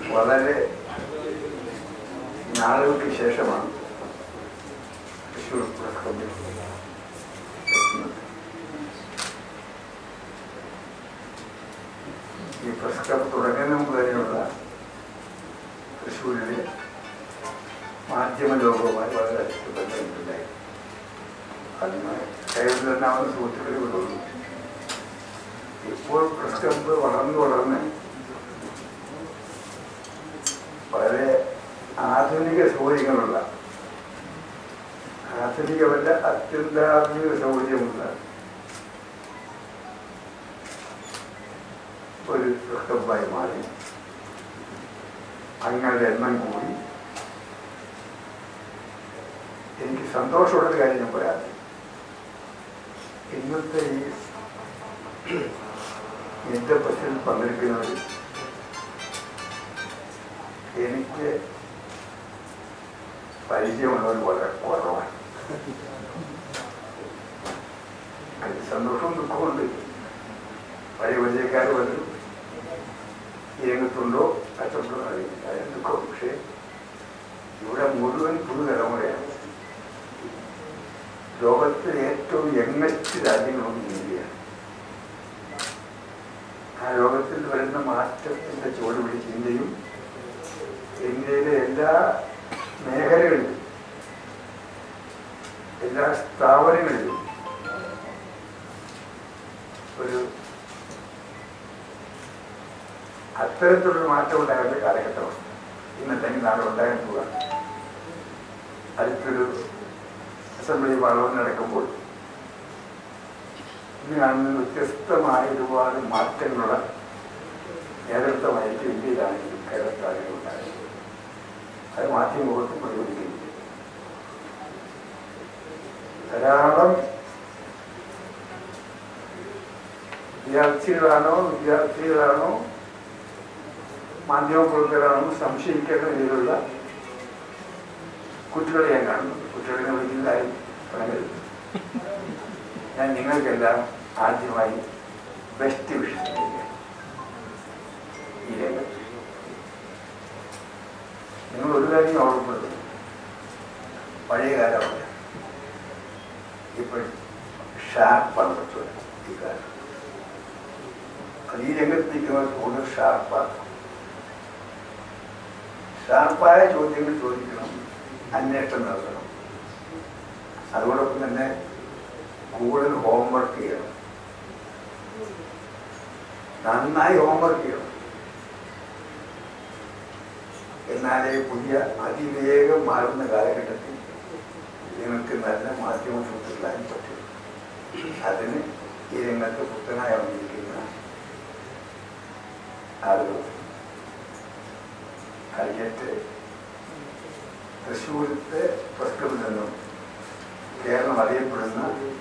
വളരെ നാളുകൾക്ക് ശേഷമാണ് തൃശ്ശൂർ പ്രസ് ക്ലബിൽ എത്തുന്നത് ഈ പ്രസ് ക്ലബ് തുടങ്ങുന്ന മുമ്പ് തന്നെയുള്ള തൃശ്ശൂരിലെ മാധ്യമ ലോകവുമായി വളരെ അടുത്ത് ബന്ധമുണ്ടായി അന്ന് കേരളത്തിലെന്നാവുന്ന സുഹൃത്തുക്കളുള്ളൂ ഇപ്പോൾ പ്രസ് ക്ലബ് വളർന്നു വളർന്ന് വളരെ ആധുനിക സൗകര്യങ്ങളുള്ള ആധുനികമല്ല അത്യന്താധുനിക സൗകര്യമുള്ള ഒരു ക്ലബായി മാറി അങ്ങളുടെ എണ്ണം കൂടി എനിക്ക് സന്തോഷമുള്ളൊരു കാര്യം ഞാൻ പറയാം ഇന്നത്തെ ഈ എന്റെ ബസ്സിൽ പങ്കെടുക്കുന്നവർ എനിക്ക് പരിചയമുള്ളവർ വളരെ കുറവാണ് അതിൽ സന്തോഷവും ദുഃഖമുണ്ട് പഴയ പരിചയക്കാർ വരും ഈ രംഗത്തുണ്ടോ അച്ഛണ്ടോ അറിയില്ല അതിന് ദുഃഖം പക്ഷേ ഇവിടെ മുഴുവൻ പുതുതലമുറയാണ് ലോകത്തിലെ ഏറ്റവും യങ്ങസ്റ്റ് രാജ്യങ്ങളൊന്നും ഇന്ത്യയാണ് ആ ലോകത്തിൽ വരുന്ന മാറ്റത്തിന്റെ ചുവട് പിടിച്ച് ഇന്ത്യയും ഇന്ത്യയിലെ എല്ലാ മേഖലകളിലും എല്ലാ സ്ഥാപനങ്ങളിലും ഒരു അത്തരത്തിലൊരു മാറ്റം ഉണ്ടാകേണ്ട കാലഘട്ടമാണ് ഇന്നല്ലെങ്കിൽ നാളെ ഉണ്ടാകാൻ പോവുക അടുത്തൊരു അസംബ്ലി പാർലമെന്റ് നടക്കുമ്പോൾ ഇന്ന് കാണുന്ന വ്യത്യസ്തമായ ഒരുപാട് മാറ്റങ്ങളുള്ള നേതൃത്വമായിരിക്കും ഇന്ത്യയിലാണെങ്കിലും കേരളത്തിലാണെങ്കിലും ഉണ്ടായത് അത് മാധ്യമമുഖത്തും പ്രതിഫലിക്കുന്നില്ല ധാരാളം വിദ്യാർത്ഥികളാണോ വിദ്യാർത്ഥികളാണോ മാധ്യമപ്രവർത്തകരാണോ സംശയിക്കേണ്ട രീതിയിലുള്ള കുട്ടികളെ ഞാൻ കാണുന്നുണ്ട് കുട്ടികളെ വിളിക്കുന്നതായി പറയരുത് ഞാൻ നിങ്ങൾക്കെല്ലാം ആദ്യമായി ബെസ്റ്റ് വിഷൻ ഈ രംഗത്ത് നിങ്ങൾ ഒരു കാര്യം ഓർമ്മപ്പെടുന്നു പഴയ കാലമാണ് ഇപ്പോൾ ഷാർപ്പാണ് കുറച്ചുകൂടെ ഈ കാലം അത് ഈ രംഗത്ത് നിൽക്കുന്നവർ കൂടുതൽ ഷാർപ്പാണ് ഷാർപ്പായ ചോദ്യങ്ങൾ ചോദിക്കണം അന്വേഷണം നടത്തണം അതോടൊപ്പം തന്നെ കൂടുതൽ ഹോംവർക്ക് ചെയ്യണം നന്നായി ഹോംവർക്ക് ചെയ്യണം എന്നാലേ പുതിയ അതിവേഗം മാറുന്ന കാലഘട്ടത്തിൽ നിങ്ങൾക്ക് നല്ല മാധ്യമ സുഹൃത്തുക്കളായി പറ്റും അതിന് ഈ രംഗത്ത് പുത്തനായി വന്നിരിക്കുന്ന ആളുകൾ കഴിഞ്ഞിട്ട് തൃശ്ശൂരത്തെ പ്രശ്നത്തിൽ നിന്നും കേരളം അറിയപ്പെടുന്ന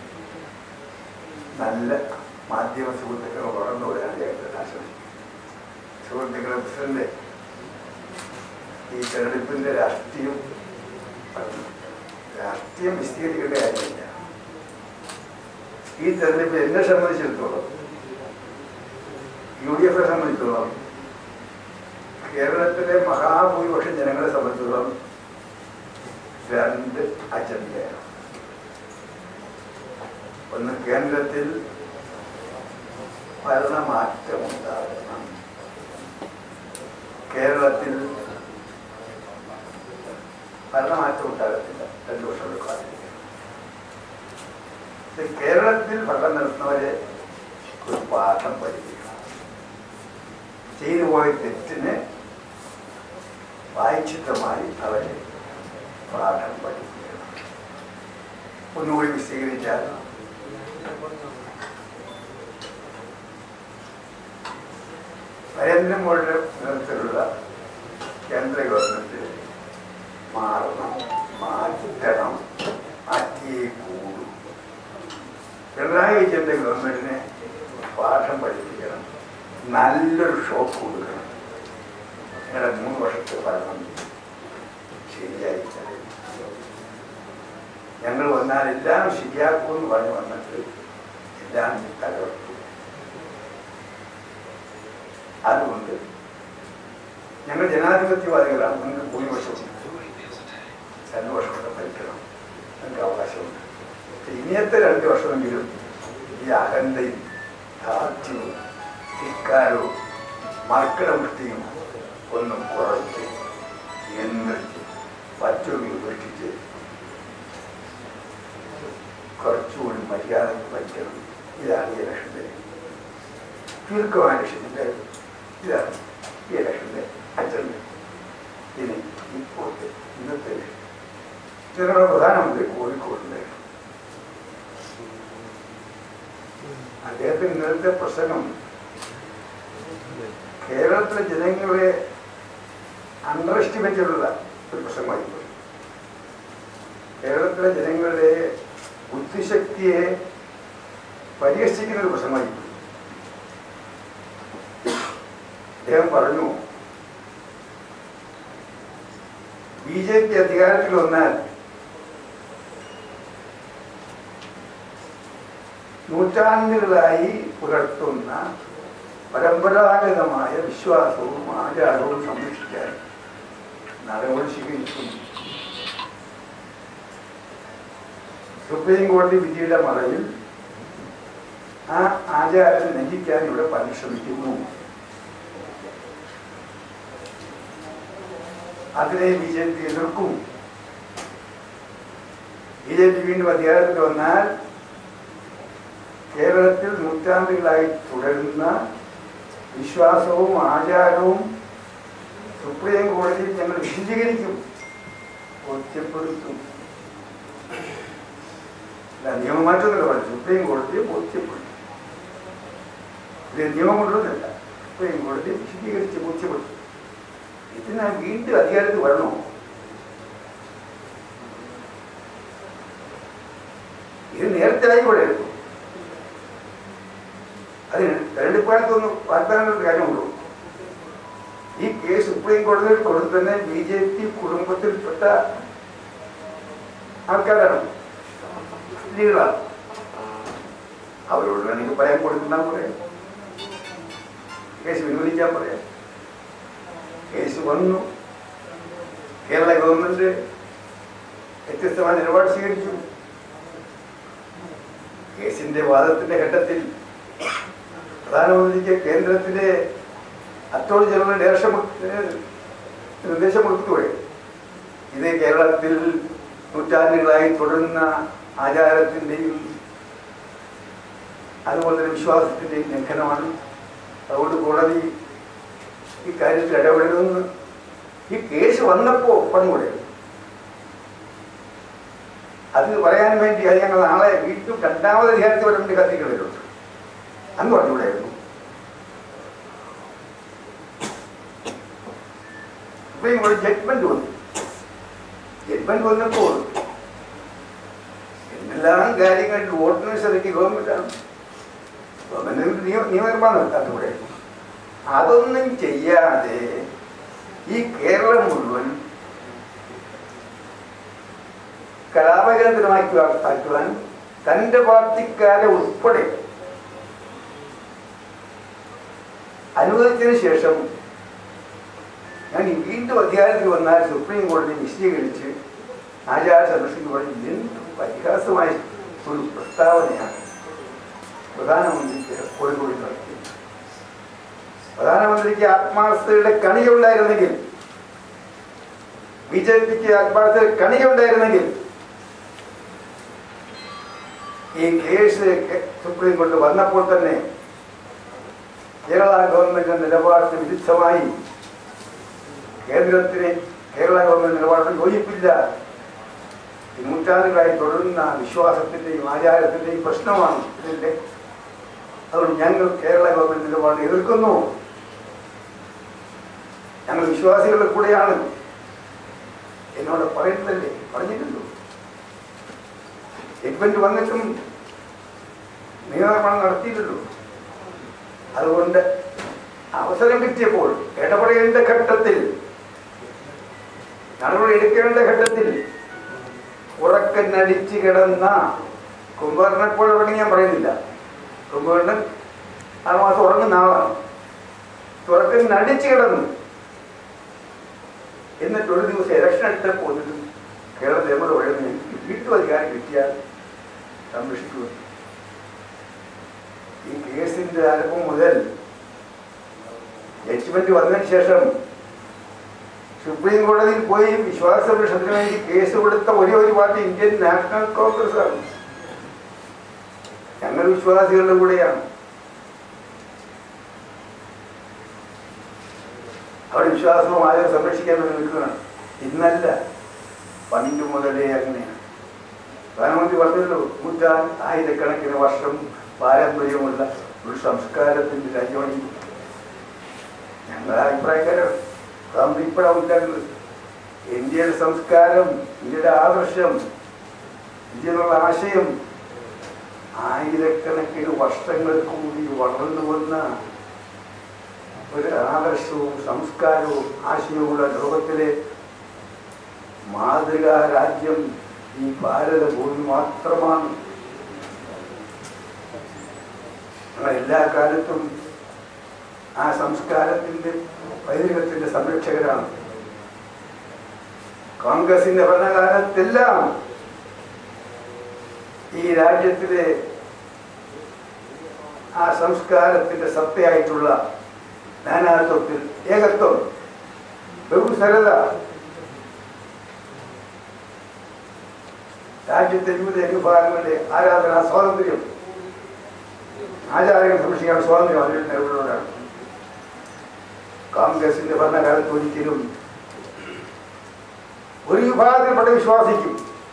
നല്ല മാധ്യമ സുഹൃത്തുക്കൾ വളർന്നു വരാൻ കേരളത്തിൽ ആശംസിക്കുന്നു സുഹൃത്തുക്കളെ പ്രസിഡന്റ് ഈ തെരഞ്ഞെടുപ്പിന്റെ രാഷ്ട്രീയം പറഞ്ഞു രാഷ്ട്രീയം വിശദീകരിക്കേണ്ട കാര്യമില്ല ഈ തെരഞ്ഞെടുപ്പ് എന്നെ സംബന്ധിച്ചിടത്തോളം യു ഡി എഫിനെ സംബന്ധിച്ചിടത്തോളം കേരളത്തിലെ മഹാഭൂരിപക്ഷം ജനങ്ങളെ സംബന്ധിച്ചിടത്തോളം രണ്ട് അജണ്ടയാണ് ഒന്ന് കേന്ദ്രത്തിൽ ഭരണമാറ്റമുണ്ടാകണം കേരളത്തിൽ ഭരണമാറ്റം ഉണ്ടാകത്തില്ല രണ്ടു വർഷം എടുക്കാതിരിക്കണം കേരളത്തിൽ ഭരണം നടത്തുന്നവരെ ഒരു പാഠം പഠിപ്പിക്കണം ചെയ്തു പോയ തെറ്റിന് വായിച്ചിത്തമായി അവരെ പാഠം പഠിപ്പിക്കണം ഒന്നുകൂടി വിശദീകരിച്ചാൽ നരേന്ദ്രമോദിയുടെ നേതൃത്വത്തിലുള്ള കേന്ദ്ര ഗവൺമെന്റ് മാറണം മാറ്റണം മാറ്റിയേ കൂടും പിണറായി വിജയന്റെ ഗവൺമെന്റിനെ പാഠം പഠിപ്പിക്കണം നല്ലൊരു ഷോക്ക് കൊടുക്കണം നിങ്ങളുടെ മൂന്ന് വർഷത്തെ ഭരണം ശരിയായില്ല ഞങ്ങൾ വന്നാൽ എല്ലാം ശരിയാക്കുമെന്ന് പറഞ്ഞു വന്നിട്ട് എല്ലാം തകർത്തു അതുകൊണ്ട് ഞങ്ങൾ ജനാധിപത്യവാദികളാണ് നിങ്ങൾക്ക് ഭൂരിപക്ഷമുണ്ട് രണ്ട് വർഷം കൊണ്ട് ഭരിക്കണം നിങ്ങൾക്ക് അവകാശമുണ്ട് പക്ഷെ ഇനിയത്തെ രണ്ട് വർഷമെങ്കിലും ഈ അഹന്തയും ധാർഷ്ട്യവും ധിക്കാരവും മർക്കടമുഷ്ടിയും ഒന്നും കുറച്ച് നിയന്ത്രിച്ച് മറ്റൊരു ഉപേക്ഷിച്ച് കുറച്ചുകൂടി മര്യാദ ഭരിക്കണം ഇതാണ് ഈ ഇലക്ഷൻ്റെ ചുരുക്കമായ ലക്ഷ്യത്തിൻ്റെ ഇതാണ് ഈ ഇലക്ഷൻ്റെ അജണ്ട ഇനി ഇപ്പോഴത്തെ ഇന്നത്തെ ഞങ്ങളുടെ പ്രധാനമന്ത്രി കോഴിക്കോടിൻ്റെ അദ്ദേഹത്തിന് ഇന്നലത്തെ പ്രസംഗം കേരളത്തിലെ ജനങ്ങളെ അണ്ടർ എസ്റ്റിമേറ്റ് ഉള്ള ഒരു പ്രസംഗമായി പോയി കേരളത്തിലെ ജനങ്ങളുടെ ബുദ്ധിശക്തിയെ പരിഹസിക്കുന്ന ഒരു പ്രസംഗമായി പോയി അദ്ദേഹം പറഞ്ഞു ബി ജെ പി അധികാരത്തിൽ വന്നാൽ നൂറ്റാണ്ടുകളായി പുലർത്തുന്ന പരമ്പരാഗതമായ വിശ്വാസവും ആചാരവും സംരക്ഷിക്കാൻ നടപടി സ്വീകരിക്കുന്നു സുപ്രീം കോടതി വിധിയുടെ മറവിൽ ആ ആചാരം ലംഘിക്കാൻ ഇവിടെ പരിശ്രമിക്കുന്നു അതിനെ ബി ജെ പി എതിർക്കും ബി ജെ പി വീണ്ടും അധികാരത്തിൽ വന്നാൽ കേരളത്തിൽ നൂറ്റാണ്ടുകളായി തുടരുന്ന വിശ്വാസവും ആചാരവും സുപ്രീം കോടതിയിൽ ഞങ്ങൾ വിശദീകരിക്കും ബോധ്യപ്പെടുത്തും അല്ല നിയമമാറ്റമൊന്നുമില്ല പറഞ്ഞു സുപ്രീം കോടതിയെ ബോധ്യപ്പെടുത്തും ഇത് നിയമം കൊണ്ടുവന്നില്ല സുപ്രീം കോടതി വിശദീകരിച്ച് ബോധ്യപ്പെടുത്തും ഇതിന് വീണ്ടും അധികാരത്തിൽ വരണോ ഇത് നേരത്തെ ആയിക്കോളായിരുന്നു അതിന് തെരഞ്ഞെടുപ്പാലത്തൊന്നും വാഗ്ദാനങ്ങളുടെ കാര്യമുള്ളൂ ഈ കേസ് സുപ്രീം കോടതിയിൽ കൊടുത്തു തന്നെ ബി ജെ പി കുടുംബത്തിൽപ്പെട്ട ആൾക്കാരാണ് സ്ത്രീകളാണ് അവരോട് വേണമെങ്കിൽ പറയാൻ കൊടുക്കാൻ പറയാം കേസ് പിൻവലിക്കാൻ പറയാം കേസ് വന്നു കേരള ഗവൺമെന്റ് വ്യത്യസ്തമായ നിലപാട് സ്വീകരിച്ചു കേസിന്റെ വാദത്തിന്റെ ഘട്ടത്തിൽ പ്രധാനമന്ത്രിക്ക് കേന്ദ്രത്തിലെ അറ്റോർണി ജനറൽ ഡയറക്ഷൻ നിർദ്ദേശം കൊടുത്തുകൂടെ ഇത് കേരളത്തിൽ നൂറ്റാണ്ടുകളായി തുടരുന്ന ആചാരത്തിൻ്റെയും അതുപോലെ തന്നെ വിശ്വാസത്തിൻ്റെയും ലംഘനമാണ് അതുകൊണ്ട് കോടതി ഈ കാര്യത്തിൽ ഇടപെടണമെന്ന് ഈ കേസ് വന്നപ്പോൾ പറഞ്ഞുകൂടെ അത് പറയാൻ വേണ്ടി അത് ഞങ്ങൾ നാളെ വീണ്ടും രണ്ടാമത് അധികാരത്തിൽ വരാൻ വേണ്ടി കത്തിക്കുന്നവരുണ്ട് അന്ന് പറഞ്ഞുകൂടായിരുന്നു അപ്പൊ ഇവിടെ ജഡ്മെന്റ് വന്നു ജഡ്മെന്റ് വന്നപ്പോൾ എന്തെല്ലാം കാര്യങ്ങളിൽ ഓർഡിനൻസ് ഇറക്കി ഗവൺമെന്റാണ് ഗവൺമെന്റ് നിയമ നിയമനിർമ്മാണം നടത്താത്തൂടെ അതൊന്നും ചെയ്യാതെ ഈ കേരളം മുഴുവൻ കലാപകേന്ദ്രമാക്കി ആക്കുവാൻ തന്റെ പാർട്ടിക്കാരെ ഉൾപ്പെടെ അനുവദിച്ചതിന് ശേഷം ഞാൻ ഈ വീണ്ടും അധികാരത്തിൽ വന്നാൽ സുപ്രീം കോടതി വിശദീകരിച്ച് ആചാര സംരക്ഷണം പറഞ്ഞ് എന്ത് പരിഹാസമായ ഒരു പ്രസ്താവനയാണ് പ്രധാനമന്ത്രിക്ക് കോഴിക്കോട് നടത്തി പ്രധാനമന്ത്രിക്ക് ആത്മാർത്ഥതയുടെ കണിയുണ്ടായിരുന്നെങ്കിൽ ബി ജെ പിക്ക് ആത്മാർത്ഥതയുടെ കണിയുണ്ടായിരുന്നെങ്കിൽ ഈ കേസ് സുപ്രീം കോടതി വന്നപ്പോൾ തന്നെ കേരള ഗവൺമെന്റ് നിലപാടിന് വിരുദ്ധമായി കേന്ദ്രത്തിന് കേരള ഗവൺമെന്റ് നിലപാടിന് യോജിപ്പില്ല ഈ നൂറ്റാണ്ടുകളായി തുടരുന്ന വിശ്വാസത്തിന്റെയും ആചാരത്തിന്റെയും പ്രശ്നമാണ് ഇതിന്റെ അതുകൊണ്ട് ഞങ്ങൾ കേരള ഗവൺമെന്റ് നിലപാടിനെ എതിർക്കുന്നു ഞങ്ങൾ വിശ്വാസികളുടെ കൂടെയാണ് എന്നോട് പറയുന്നതല്ലേ പറഞ്ഞിട്ടുണ്ടോ ജഡ്മെന്റ് വന്നിട്ടും നിയമനിർമ്മാണം നടത്തിയില്ലല്ലോ അതുകൊണ്ട് അവസരം കിട്ടിയപ്പോൾ ഇടപെടേണ്ട ഘട്ടത്തിൽ നടപടി എടുക്കേണ്ട ഘട്ടത്തിൽ ഉറക്കനടിച്ച് കിടന്ന കുംഭകർണനെ പോലെ ഉറങ്ങി ഞാൻ പറയുന്നില്ല കുംഭകർണൻ ആറ് മാസം ഉറങ്ങുന്ന ആളാണ് ഉറക്കം നടിച്ച് കിടന്നു എന്നിട്ട് ഒരു ദിവസം ഇലക്ഷൻ എടുത്തപ്പോൾ ഒരു കേരള നിയമം ഉഴന്ന് വീട്ടു അധികാരം കിട്ടിയാൽ സംരക്ഷിക്കുക ഈ കേസിന്റെ ആരംഭം മുതൽ ജഡ്ജ്മെന്റ് വന്നതിന് ശേഷം സുപ്രീം കോടതിയിൽ പോയി വിശ്വാസ സംരക്ഷണത്തിന് വേണ്ടി കേസ് കൊടുത്ത ഒരേ ഒരു പാർട്ടി ഇന്ത്യൻ നാഷണൽ കോൺഗ്രസ് ആണ് ഞങ്ങൾ വിശ്വാസികളുടെ കൂടെയാണ് അവിടെ വിശ്വാസവും ആരും സംരക്ഷിക്കാൻ വേണ്ടി നിൽക്കുകയാണ് ഇന്നല്ല പണ്ട് മുതലേ അങ്ങനെയാണ് പ്രധാനമന്ത്രി പറഞ്ഞല്ലോ നൂറ്റാൻ ആയിരക്കണക്കിന് വർഷം പാരമ്പര്യമുള്ള ഒരു സംസ്കാരത്തിന്റെ രാജ്യമാണ് ഇന്ത്യ. ഞങ്ങളുടെ അഭിപ്രായക്കാരാണ് അതാകുമ്പോൾ ഇപ്പോഴാണ് ഉണ്ടാകുന്നത് ഇന്ത്യയുടെ സംസ്കാരം ഇന്ത്യയുടെ ആദർശം ഇന്ത്യ എന്നുള്ള ആശയം ആയിരക്കണക്കിന് വർഷങ്ങൾക്ക് കൂടി വളർന്നു വന്ന ഒരു ആദർശവും സംസ്കാരവും ആശയവുമുള്ള ലോകത്തിലെ മാതൃകാ രാജ്യം ഈ ഭാരതഭൂമി മാത്രമാണ് ഞങ്ങൾ എല്ലാ കാലത്തും ആ സംസ്കാരത്തിന്റെ പൈതൃകത്തിന്റെ സംരക്ഷകരാണ് കോൺഗ്രസിന്റെ ഭരണകാലത്തെല്ലാം ഈ രാജ്യത്തിലെ ആ സംസ്കാരത്തിന്റെ സത്തയായിട്ടുള്ള നാനാത്വത്തിൽ ഏകത്വം ബഹുസരത രാജ്യത്തെ വിവിധ വിഭാഗങ്ങളുടെ ആരാധനാ സ്വാതന്ത്ര്യം ആചാരങ്ങൾ സംരക്ഷിക്കാൻ സ്വാതന്ത്ര്യം അതിൽ നിലവിലുള്ളവരാണ് കോൺഗ്രസിന്റെ ഭരണകാലത്ത് ഒരിക്കലും ഒരു വിഭാഗത്തിൽപ്പെട്ട വിശ്വാസിക്കും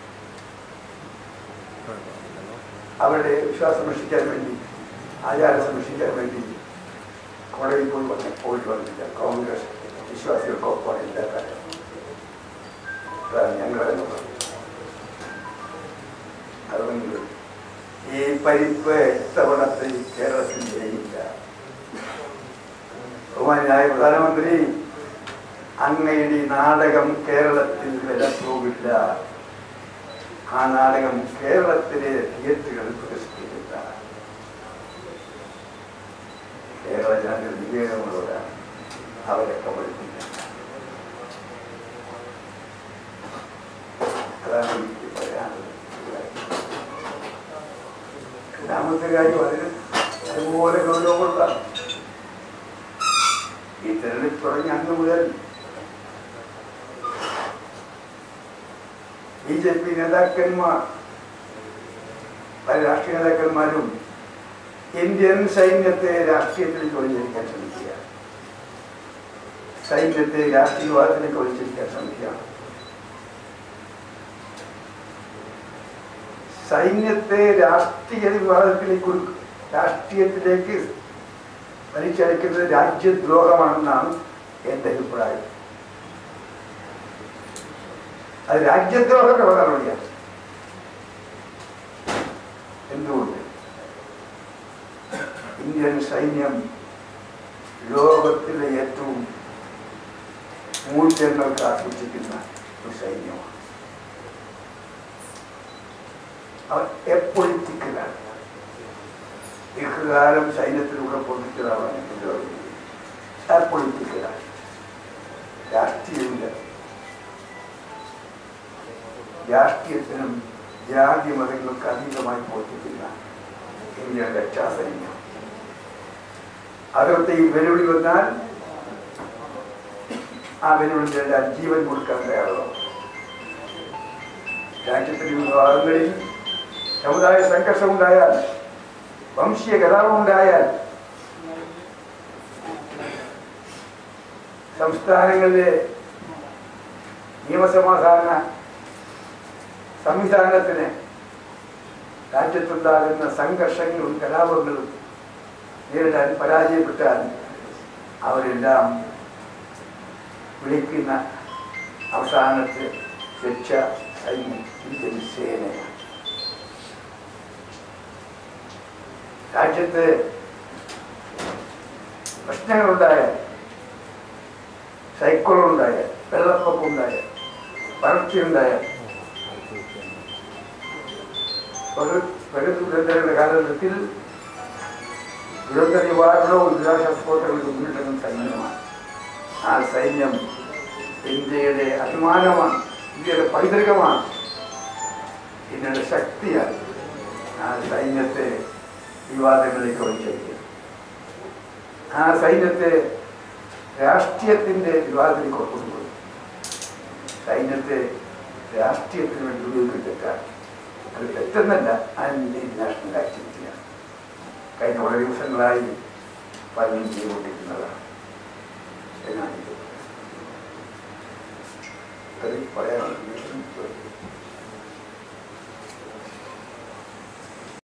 അവരുടെ വിശ്വാസം സംരക്ഷിക്കാൻ വേണ്ടി ആചാരം സംരക്ഷിക്കാൻ വേണ്ടി കോടതിയിൽ പോയി വന്ന് പോയിട്ട് വന്നില്ല കോൺഗ്രസ് വിശ്വാസികൾക്കൊപ്പം എല്ലാ കാലം അതാണ് ഞങ്ങളുടെ അനുഭവം അതുകൊണ്ട് ഈ പരിപ്പ് ഇത്തവണത്തെ ഈ കേരളത്തിൽ ജയില്ല ബഹുമാനായ പ്രധാനമന്ത്രി അങ്ങയുടെ ഈ നാടകം കേരളത്തിൽ വില പോകില്ല ആ നാടകം കേരളത്തിലെ തിയേറ്ററുകളിൽ പ്രദർശിപ്പിക്കില്ല കേരള ജനങ്ങൾ വിവേകമുള്ളവരാണ് അവരെ കബളിപ്പില്ല അതാണ് എനിക്ക് പറയാനുള്ളത് രണ്ടാമത്തെ കാര്യം അതിന് അതുപോലെ ഗൗരവമുള്ളതാണ് ഈ തെരഞ്ഞെടുപ്പ് തുടങ്ങിയ അന്ന് മുതൽ ബി ജെ പി നേതാക്കന്മാർ പല രാഷ്ട്രീയ നേതാക്കന്മാരും ഇന്ത്യൻ സൈന്യത്തെ രാഷ്ട്രീയത്തിലേക്ക് ഒഴിഞ്ഞിരിക്കാൻ ശ്രമിക്കുക സൈന്യത്തെ രാഷ്ട്രീയവാദത്തിലേക്ക് ഒഴിച്ചിരിക്കാൻ ശ്രമിക്കുകയാണ് സൈന്യത്തെ രാഷ്ട്രീയ വിവാദത്തിലേക്ക് ഒരു രാഷ്ട്രീയത്തിലേക്ക് വലിച്ചടയ്ക്കുന്നത് രാജ്യദ്രോഹമാണെന്നാണ് എൻ്റെ അഭിപ്രായം അത് രാജ്യദ്രോഹത്തിന്റെ നടപടിയാണ് എന്തുകൊണ്ട് ഇന്ത്യൻ സൈന്യം ലോകത്തിലെ ഏറ്റവും മൂല്യങ്ങൾക്ക് ആസ്വദിക്കുന്ന ഒരു സൈന്യമാണ് അവർ എപ്പൊളിറ്റിക്കലാണ് ദീർഘകാലം സൈന്യത്തിലൂടെ പൊളിറ്റിക്കലാണ് എപ്പൊളിറ്റിക്കലാണ് രാഷ്ട്രീയമില്ല രാഷ്ട്രീയത്തിനും ജാതി മതങ്ങൾക്ക് അതീതമായി പ്രവർത്തിക്കുന്ന ഇന്ത്യയുടെ രക്ഷാസൈന്യം അതിർത്തിയിൽ വെല്ലുവിളി വന്നാൽ ആ വെല്ലുവിളിയുടെ ജീവൻ കൊടുക്കാൻ തയ്യാറാണ് രാജ്യത്തിന്റെ വിവിധ ഭാഗങ്ങളിൽ സമുദായ സംഘർഷമുണ്ടായാൽ വംശീയ കലാപമുണ്ടായാൽ സംസ്ഥാനങ്ങളിലെ നിയമസമാധാന സംവിധാനത്തിന് രാജ്യത്തുണ്ടാകുന്ന സംഘർഷങ്ങളും കലാപങ്ങളും നേരിടാൻ പരാജയപ്പെട്ടാൽ അവരെല്ലാം വിളിക്കുന്ന അവസാനത്തെ രക്ഷ സൈന്യം ഇന്ത്യൻ സേനയാണ് രാജ്യത്ത് പ്രശ്നങ്ങളുണ്ടായാൽ സൈക്കിളുണ്ടായാൽ വെള്ളപ്പൊക്കം ഉണ്ടായാൽ വരൾച്ചയുണ്ടായാൽ ഒരു പ്രകൃതി ദുരന്തങ്ങളുടെ കാലഘട്ടത്തിൽ ദുരന്ത നിവാരണവും ദുരിതാശ്വാസ പ്രവർത്തനങ്ങൾക്ക് മുന്നിട്ടുന്ന സൈന്യമാണ് ആ സൈന്യം ഇന്ത്യയുടെ അഭിമാനമാണ് ഇന്ത്യയുടെ പൈതൃകമാണ് ഇന്ത്യയുടെ ശക്തിയാണ് ആ സൈന്യത്തെ വിവാദങ്ങളിലേക്ക് വലിച്ചടിക്കുക ആ സൈന്യത്തെ രാഷ്ട്രീയത്തിൻ്റെ വിവാദത്തിലേക്ക് കൊണ്ടുപോയി സൈന്യത്തെ രാഷ്ട്രീയത്തിന് വേണ്ടി ഉപയോഗിക്കത്തെറ്റാണ് അത് തെറ്റെന്നല്ല അതിൻ്റെ നാഷണൽ ആക്ടിവിറ്റിയാണ് കഴിഞ്ഞ വളരെ ദിവസങ്ങളായി പലരും ചെയ്തുകൊണ്ടിരിക്കുന്നതാണ് എന്നാണ് ഇത്. അത് പറയാനുള്ളത്